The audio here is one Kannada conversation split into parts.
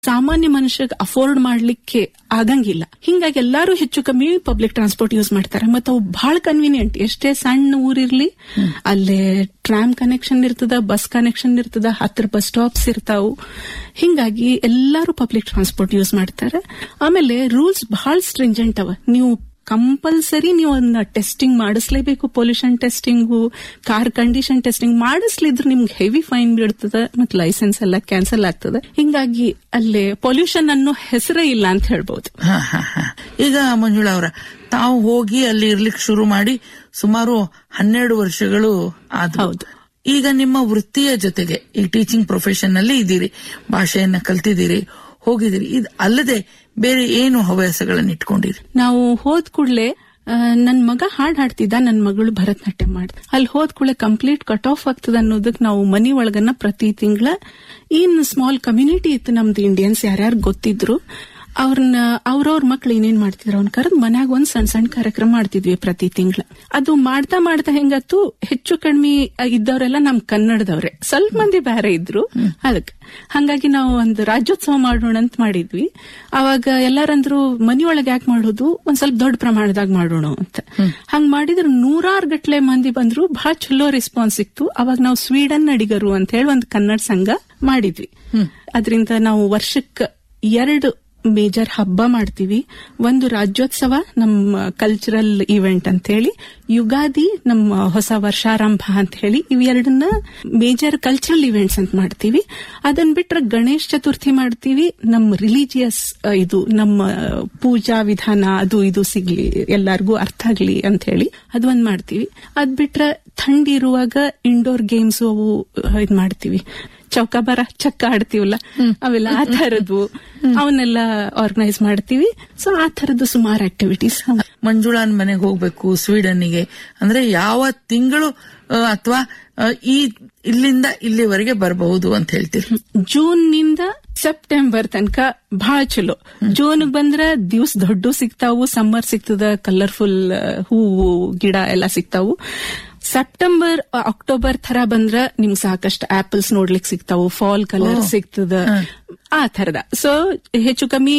ಸಾಮಾನ್ಯ ಮನುಷ್ಯಗ್ ಅಫೋರ್ಡ್ ಮಾಡ್ಲಿಕ್ಕೆ ಆಗಂಗಿಲ್ಲ ಹಿಂಗಾಗಿ ಎಲ್ಲಾರು ಹೆಚ್ಚು ಕಮ್ಮಿ ಪಬ್ಲಿಕ್ ಟ್ರಾನ್ಸ್ಪೋರ್ಟ್ ಯೂಸ್ ಮಾಡ್ತಾರೆ ಮತ್ತೆ ಅವು ಬಹಳ ಕನ್ವೀನಿಯಂಟ್ ಎಷ್ಟೇ ಸಣ್ಣ ಊರಿರ್ಲಿ ಅಲ್ಲೇ ಟ್ರಾಮ್ ಕನೆಕ್ಷನ್ ಇರ್ತದ ಬಸ್ ಕನೆಕ್ಷನ್ ಇರ್ತದ ಹತ್ರ ಬಸ್ ಸ್ಟಾಪ್ಸ್ ಇರ್ತಾವು ಹಿಂಗಾಗಿ ಎಲ್ಲಾರು ಪಬ್ಲಿಕ್ ಟ್ರಾನ್ಸ್ಪೋರ್ಟ್ ಯೂಸ್ ಮಾಡ್ತಾರೆ ಆಮೇಲೆ ರೂಲ್ಸ್ ಬಹಳ ಸ್ಟ್ರಿಂಜೆಂಟ್ ಅವ ನೀವು ಕಂಪಲ್ಸರಿ ನೀವು ಅದನ್ನ ಟೆಸ್ಟಿಂಗ್ ಮಾಡಿಸ್ಲೇಬೇಕು pollution testing car condition testing ಮಾಡಿಸ್ಲಿದ್ರೆ ನಿಮ್ಗೆ ಹೆವಿ ಫೈನ್ ಬೀಳ್ತದ ಮತ್ತೆ ಲೈಸೆನ್ಸ್ ಎಲ್ಲ ಕ್ಯಾನ್ಸಲ್ ಆಗ್ತದೆ ಹಿಂಗಾಗಿ ಅಲ್ಲಿ ಪೊಲ್ಯೂಷನ್ ಅನ್ನೋ ಹೆಸರೇ ಇಲ್ಲ ಅಂತ ಹೇಳ್ಬಹುದು ಹ, ಹ, ಹ. ಈಗ ಮಂಜುಳಾ ಅವರ ತಾವು ಹೋಗಿ ಅಲ್ಲಿ ಇರ್ಲಿಕ್ಕೆ ಶುರು ಮಾಡಿ ಸುಮಾರು ಹನ್ನೆರಡು ವರ್ಷಗಳು ಆದವು ಹೌದು. ಈಗ ನಿಮ್ಮ ವೃತ್ತಿಯ ಜೊತೆಗೆ ಈ ಟೀಚಿಂಗ್ ಪ್ರೊಫೆಷನ್ ನಲ್ಲಿ ಇದ್ದೀರಿ ಭಾಷೆಯನ್ನ ಕಲ್ತಿದ್ದೀರಿ ಹೋಗಿದ್ದೀರಿ ಇದು ಅಲ್ಲದೆ ಬೇರೆ ಏನು ಹವ್ಯಾಸಗಳನ್ನ ಇಟ್ಕೊಂಡಿರಿ ನಾವು ಹೋದ್ ಕೂಡ್ಲೆ ಆ, ನನ್ ಮಗ ಹಾಡ್ ಹಾಡ್ತಿದ್ದ ನನ್ ಮಗಳು ಭರತನಾಟ್ಯ ಮಾಡ್ ಅಲ್ಲಿ ಹೋದ್ ಕೂಡಲೇ ಕಂಪ್ಲೀಟ್ ಕಟ್ ಆಫ್ ಆಗ್ತದ ಅನ್ನೋದಕ್ ನಾವು ಮನಿ ಒಳಗನ್ನ ಪ್ರತಿ ತಿಂಗಳ ಇನ್ ಸ್ಮಾಲ್ ಕಮ್ಯುನಿಟಿ ಇತ್ತು ನಮ್ದು ಇಂಡಿಯನ್ಸ್ ಯಾರ್ಯಾರು ಗೊತ್ತಿದ್ರು ಅವ್ರನ್ನ ಅವ್ರವ್ರ ಮಕ್ಳು ಏನೇನ್ ಮಾಡ್ತಿದ್ರು ಅವ್ನ ಕರೆದ್ ಮನ್ಯಾಗ ಒಂದ್ ಸಣ್ಣ ಸಣ್ಣ ಕಾರ್ಯಕ್ರಮ ಮಾಡ್ತಿದ್ವಿ ಪ್ರತಿ ತಿಂಗಳ ಅದು ಮಾಡ್ತಾ ಮಾಡ್ತಾ ಹೆಂಗತ್ತು ಹೆಚ್ಚು ಕಡಿಮೆ ಇದ್ದವರೆಲ್ಲ ನಮ್ ಕನ್ನಡದವ್ರೆ ಸ್ವಲ್ಪ ಮಂದಿ ಬೇರೆ ಇದ್ರು ಅದಕ್ಕೆ ಹಂಗಾಗಿ ನಾವು ಒಂದು ರಾಜ್ಯೋತ್ಸವ ಮಾಡೋಣ ಅಂತ ಮಾಡಿದ್ವಿ ಅವಾಗ ಎಲ್ಲಾರಂದ್ರು ಮನಿಯೊಳಗೆ ಯಾಕೆ ಮಾಡೋದು ಒಂದ್ ಸ್ವಲ್ಪ ದೊಡ್ಡ ಪ್ರಮಾಣದಾಗ ಮಾಡೋಣ ಅಂತ ಹಂಗ್ ಮಾಡಿದ್ರೆ ನೂರಾರು ಗಟ್ಲೆ ಮಂದಿ ಬಂದ್ರು ಬಹಳ ಚಲೋ ರೆಸ್ಪಾನ್ಸ್ ಸಿಕ್ತು ಅವಾಗ ನಾವು ಸ್ವೀಡನ್ ಅಡಿಗರು ಅಂತ ಹೇಳಿ ಒಂದು ಕನ್ನಡ ಸಂಘ ಮಾಡಿದ್ವಿ ಅದರಿಂದ ನಾವು ವರ್ಷಕ್ಕೆ ಎರಡು ಮೇಜರ್ ಹಬ್ಬ ಮಾಡ್ತೀವಿ ಒಂದು ರಾಜ್ಯೋತ್ಸವ ನಮ್ಮ ಕಲ್ಚರಲ್ ಇವೆಂಟ್ ಅಂತ ಹೇಳಿ ಯುಗಾದಿ ನಮ್ಮ ಹೊಸ ವರ್ಷಾರಂಭ ಅಂತ ಹೇಳಿ ಇವೆರಡನ್ನ ಮೇಜರ್ ಕಲ್ಚರಲ್ ಇವೆಂಟ್ಸ್ ಅಂತ ಮಾಡ್ತೀವಿ ಅದನ್ ಬಿಟ್ರೆ ಗಣೇಶ್ ಚತುರ್ಥಿ ಮಾಡ್ತೀವಿ ನಮ್ಮ ರಿಲಿಜಿಯಸ್ ಇದು ನಮ್ಮ ಪೂಜಾ ವಿಧಾನ ಅದು ಇದು ಸಿಗ್ಲಿ ಎಲ್ಲಾರ್ಗೂ ಅರ್ಥ ಆಗ್ಲಿ ಅಂತ ಹೇಳಿ ಅದೊಂದ್ ಮಾಡ್ತೀವಿ ಅದ್ ಬಿಟ್ರೆ ಥಂಡಿ ಇರುವಾಗ ಇಂಡೋರ್ ಗೇಮ್ಸ್ ಅವು ಇದ್ ಮಾಡ್ತೀವಿ ಚೌಕಾಬಾರ ಚಕ್ಕ ಆಡ್ತೀವಲ್ಲ ಅವೆಲ್ಲ ಆ ತರದ್ವು ಅವನ್ನೆಲ್ಲ ಆರ್ಗನೈಸ್ ಮಾಡ್ತೀವಿ ಸೊ ಆ ತರದ್ದು ಸುಮಾರು ಆಕ್ಟಿವಿಟೀಸ್ ಮಂಜುಳಾನ್ ಮನೆಗೆ ಹೋಗ್ಬೇಕು ಸ್ವೀಡನ್ನಿಗೆ ಅಂದ್ರೆ ಯಾವ ತಿಂಗಳು ಅಥವಾ ಈ ಇಲ್ಲಿಂದ ಇಲ್ಲಿವರೆಗೆ ಬರಬಹುದು ಅಂತ ಹೇಳ್ತೀರಿ ಜೂನ್ ನಿಂದ ಸೆಪ್ಟೆಂಬರ್ ತನಕ ಬಹಳ ಚಲೋ ಜೂನ್ ಬಂದ್ರ ದಿವ್ಸ ದೊಡ್ಡ ಸಿಗ್ತಾವು ಸಮ್ಮರ್ ಸಿಗ್ತದ ಕಲರ್ಫುಲ್ ಹೂವು ಗಿಡ ಎಲ್ಲ ಸಿಗ್ತಾವು ಸೆಪ್ಟೆಂಬರ್ ಅಕ್ಟೋಬರ್ ತರ ಬಂದ್ರ ನಿಮ್ಗೆ ಸಾಕಷ್ಟು ಆಪಲ್ಸ್ ನೋಡ್ಲಿಕ್ಕೆ ಸಿಗ್ತಾವು ಫಾಲ್ ಕಲರ್ ಸಿಗ್ತದ ಆ ತರದ ಸೊ ಹೆಚ್ಚು ಕಮ್ಮಿ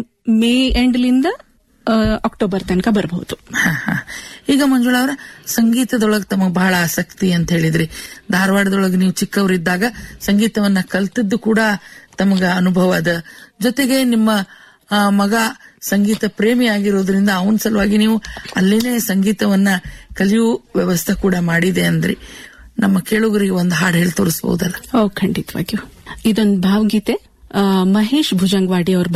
ಮೇ ಎಂಡ್ಲಿಂದ ಅಕ್ಟೋಬರ್ ತನಕ ಬರಬಹುದು ಹ, ಹ. ಈಗ ಮಂಜುಳಾ ಅವರ ಸಂಗೀತದೊಳಗೆ ತಮಗೆ ಬಹಳ ಆಸಕ್ತಿ ಅಂತ ಹೇಳಿದ್ರಿ ಧಾರವಾಡದೊಳಗೆ ನೀವು ಚಿಕ್ಕವರಿದ್ದಾಗ ಸಂಗೀತವನ್ನ ಕಲ್ತದ್ದು ಕೂಡ ತಮಗ ಅನುಭವ ಅದ ಜೊತೆಗೆ ನಿಮ್ಮ ಆ, ಮಗ ಸಂಗೀತ ಪ್ರೇಮಿ ಆಗಿರೋದ್ರಿಂದ ಅವನ ಸಲುವಾಗಿ ನೀವು ಅಲ್ಲೇನೆ ಸಂಗೀತವನ್ನ ಕಲಿಯುವ ವ್ಯವಸ್ಥೆ ಕೂಡ ಮಾಡಿದೆ ಅಂದ್ರಿ ನಮ್ಮ ಕೇಳುಗರಿಗೆ ಒಂದು ಹಾಡು ಹೇಳಿ ತೋರಿಸಬಹುದಲ್ಲ ಓ ಖಂಡಿತವಾಗಿಯೂ ಇದೊಂದು ಭಾವಗೀತೆ ಆ, ಮಹೇಶ್ ಭುಜಂಗವಾಡಿ ಅವ್ರ